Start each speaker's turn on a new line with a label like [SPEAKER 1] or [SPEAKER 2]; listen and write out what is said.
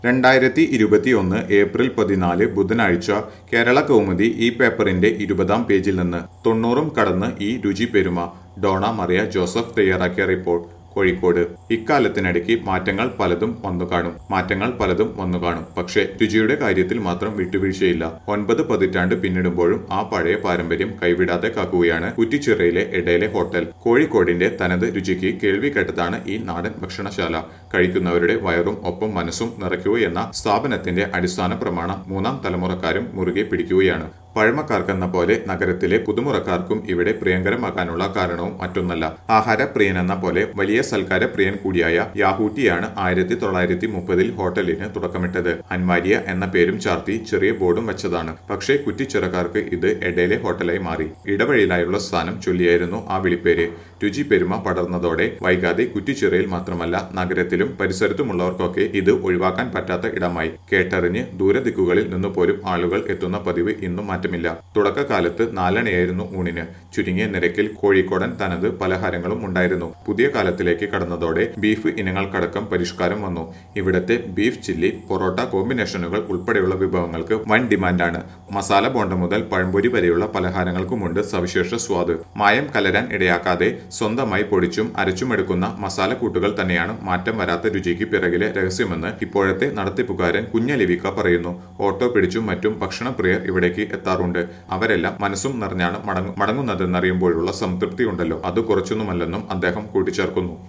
[SPEAKER 1] രണ്ടായിരത്തി ഇരുപത്തിയൊന്ന് ഏപ്രിൽ പതിനാല് ബുധനാഴ്ച കേരള കൗമുദി ഈ പേപ്പറിന്റെ ഇരുപതാം പേജിൽ നിന്ന് തൊണ്ണൂറും കടന്ന് ഈ രുചി പെരുമ ഡോണ മറിയ ജോസഫ് തയ്യാറാക്കിയ റിപ്പോർട്ട് കോഴിക്കോട് ഇക്കാലത്തിനിടയ്ക്ക് മാറ്റങ്ങൾ പലതും വന്നു കാണും മാറ്റങ്ങൾ പലതും വന്നു കാണും പക്ഷേ രുചിയുടെ കാര്യത്തിൽ മാത്രം വിട്ടുവീഴ്ചയില്ല ഒൻപത് പതിറ്റാണ്ട് പിന്നിടുമ്പോഴും ആ പഴയ പാരമ്പര്യം കൈവിടാതെ കാക്കുകയാണ് കുറ്റിച്ചിറയിലെ ഇടയിലെ ഹോട്ടൽ കോഴിക്കോടിന്റെ തനത് രുചിക്ക് കേൾവി കേട്ടതാണ് ഈ നാടൻ ഭക്ഷണശാല കഴിക്കുന്നവരുടെ വയറും ഒപ്പം മനസ്സും നിറയ്ക്കുകയെന്ന സ്ഥാപനത്തിന്റെ അടിസ്ഥാന പ്രമാണം മൂന്നാം തലമുറക്കാരും മുറുകെ പിടിക്കുകയാണ് പഴമക്കാർക്കെന്ന പോലെ നഗരത്തിലെ പുതുമുറക്കാർക്കും ഇവിടെ പ്രിയങ്കരമാകാനുള്ള കാരണവും മറ്റൊന്നല്ല ആഹാരപ്രിയൻ എന്ന പോലെ വലിയ സൽക്കാരപ്രിയൻ കൂടിയായ യാഹൂട്ടിയാണ് ആയിരത്തി തൊള്ളായിരത്തി മുപ്പതിൽ ഹോട്ടലിന് തുടക്കമിട്ടത് അൻമാരിയ എന്ന പേരും ചാർത്തി ചെറിയ ബോർഡും വെച്ചതാണ് പക്ഷേ കുറ്റിച്ചിറക്കാർക്ക് ഇത് എഡയിലെ ഹോട്ടലായി മാറി ഇടവഴിയിലായുള്ള സ്ഥാനം ചൊല്ലിയായിരുന്നു ആ വിളിപ്പേര് രുചി പെരുമ പടർന്നതോടെ വൈകാതെ കുറ്റിച്ചിറയിൽ മാത്രമല്ല നഗരത്തിലും പരിസരത്തുമുള്ളവർക്കൊക്കെ ഇത് ഒഴിവാക്കാൻ പറ്റാത്ത ഇടമായി കേട്ടറിഞ്ഞ് ദൂരദിക്കുകളിൽ നിന്ന് പോലും ആളുകൾ എത്തുന്ന പതിവ് ഇന്നും മാറ്റമില്ല തുടക്കകാലത്ത് നാലണയായിരുന്നു ഊണിന് ചുരുങ്ങിയ നിരക്കിൽ കോഴിക്കോടൻ തനത് പലഹാരങ്ങളും ഉണ്ടായിരുന്നു പുതിയ കാലത്തിലേക്ക് കടന്നതോടെ ബീഫ് ഇനങ്ങൾക്കടക്കം പരിഷ്കാരം വന്നു ഇവിടത്തെ ബീഫ് ചില്ലി പൊറോട്ട കോമ്പിനേഷനുകൾ ഉൾപ്പെടെയുള്ള വിഭവങ്ങൾക്ക് വൻ ഡിമാൻഡാണ് മസാല ബോണ്ട മുതൽ പഴംപൊരി വരെയുള്ള പലഹാരങ്ങൾക്കുമുണ്ട് സവിശേഷ സ്വാദ് മായം കലരാൻ ഇടയാക്കാതെ സ്വന്തമായി പൊടിച്ചും അരച്ചുമെടുക്കുന്ന മസാലക്കൂട്ടുകൾ തന്നെയാണ് മാറ്റം വരാത്ത രുചിക്ക് പിറകിലെ രഹസ്യമെന്ന് ഇപ്പോഴത്തെ നടത്തിപ്പുകാരൻ കുഞ്ഞലിവിക്ക പറയുന്നു ഓട്ടോ പിടിച്ചും മറ്റും ഭക്ഷണപ്രിയർ ഇവിടേക്ക് എത്താറുണ്ട് അവരെല്ലാം മനസ്സും നിറഞ്ഞാണ് മടങ്ങു മടങ്ങുന്നതെന്നറിയുമ്പോഴുള്ള സംതൃപ്തി ഉണ്ടല്ലോ അത് കുറച്ചൊന്നുമല്ലെന്നും അദ്ദേഹം കൂട്ടിച്ചേർക്കുന്നു